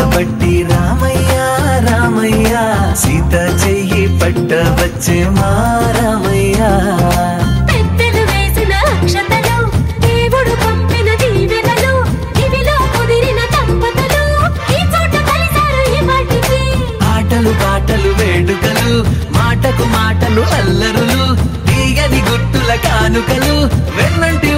కాబట్టి రామయ్య రామయ్య సీత చెయ్యి పట్ట వచ్చే మా రామయ్య పెద్దలు వేసిన అక్షతలు దేవుడు పంపిన దీవెనలు ఇవిలో కుదిరిన దంపతులు ఈ చోట కలిశారు ఈ వాటికి ఆటలు పాటలు వేడుకలు మాటకు మాటలు అల్లరులు తీయని గుర్తుల కానుకలు వెన్నంటి